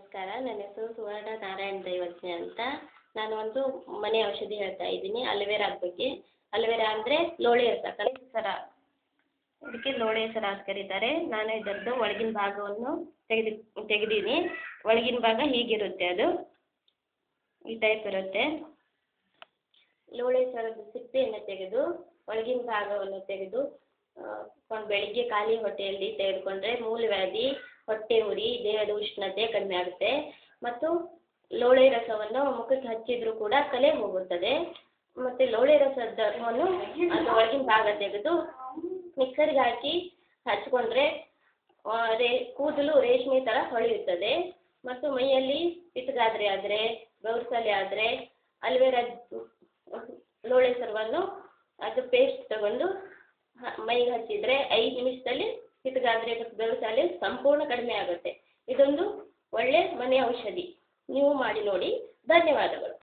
ನಮಸ್ಕಾರ ನನ್ನ ಹೆಸರು ಸುವರ್ಣ ನಾರಾಯಣ್ ದೈವಜ್ಞ ಅಂತ ನಾನು ಒಂದು ಮನೆ ಔಷಧಿ ಹೇಳ್ತಾ ಇದ್ದೀನಿ ಅಲೋವೆರಾದ ಬಗ್ಗೆ ಅಲೋವೆರಾ ಅಂದರೆ ಲೋಳೆ ರಸ ಸರ ಇದಕ್ಕೆ ಲೋಳೆ ಸರ ಅಂತ ಕರೀತಾರೆ ನಾನು ಇದರದ್ದು ಒಳಗಿನ ಭಾಗವನ್ನು ತೆಗೆದು ತೆಗೆದೀನಿ ಒಳಗಿನ ಭಾಗ ಹೀಗಿರುತ್ತೆ ಅದು ಈ ಟೈಪ್ ಇರುತ್ತೆ ಲೋಳೆ ಸರದ ಸಿಪ್ಪೆಯನ್ನು ತೆಗೆದು ಒಳಗಿನ ಭಾಗವನ್ನು ತೆಗೆದು ಒಂದು ಬೆಳಿಗ್ಗೆ ಖಾಲಿ ಹೊಟ್ಟೆಯಲ್ಲಿ ತೆಗೆದುಕೊಂಡ್ರೆ ಮೂಲವ್ಯಾಧಿ ಹೊಟ್ಟೆ ಉರಿ ದೇಹದ ಉಷ್ಣತೆ ಕಡಿಮೆ ಆಗುತ್ತೆ ಮತ್ತು ಲೋಳೆ ರಸವನ್ನು ಮುಖಕ್ಕೆ ಹಚ್ಚಿದರೂ ಕೂಡ ಕಲೆ ಹೋಗುತ್ತದೆ ಮತ್ತು ಲೋಳೆ ರಸದವನ್ನು ಅದು ಒಳಗಿನ ಭಾಗ ತೆಗೆದು ಮಿಕ್ಸರ್ಗೆ ಹಾಕಿ ಹಚ್ಕೊಂಡ್ರೆ ರೇ ಕೂದಲು ರೇಷ್ಮೆ ಥರ ಹೊಳೆಯುತ್ತದೆ ಮತ್ತು ಮೈಯಲ್ಲಿ ಪಿತ್ತಗಾದ್ರೆ ಆದರೆ ಗೌರ್ಸಲೆ ಆದರೆ ಅಲೋವೆರಾ ಲೋಳೆ ಸರವನ್ನು ಅದು ಪೇಸ್ಟ್ ತಗೊಂಡು ಮೈಗೆ ಹಚ್ಚಿದರೆ ಐದು ನಿಮಿಷದಲ್ಲಿ ಪಿತ್ತಗಾದ್ರೆ ಮತ್ತು ಗೌರ್ಸಲೆ ಸಂಪೂರ್ಣ ಕಡಿಮೆ ಆಗುತ್ತೆ ಇದೊಂದು ಒಳ್ಳೆಯ ಮನೆ ಔಷಧಿ ನೀವು ಮಾಡಿ ನೋಡಿ ಧನ್ಯವಾದಗಳು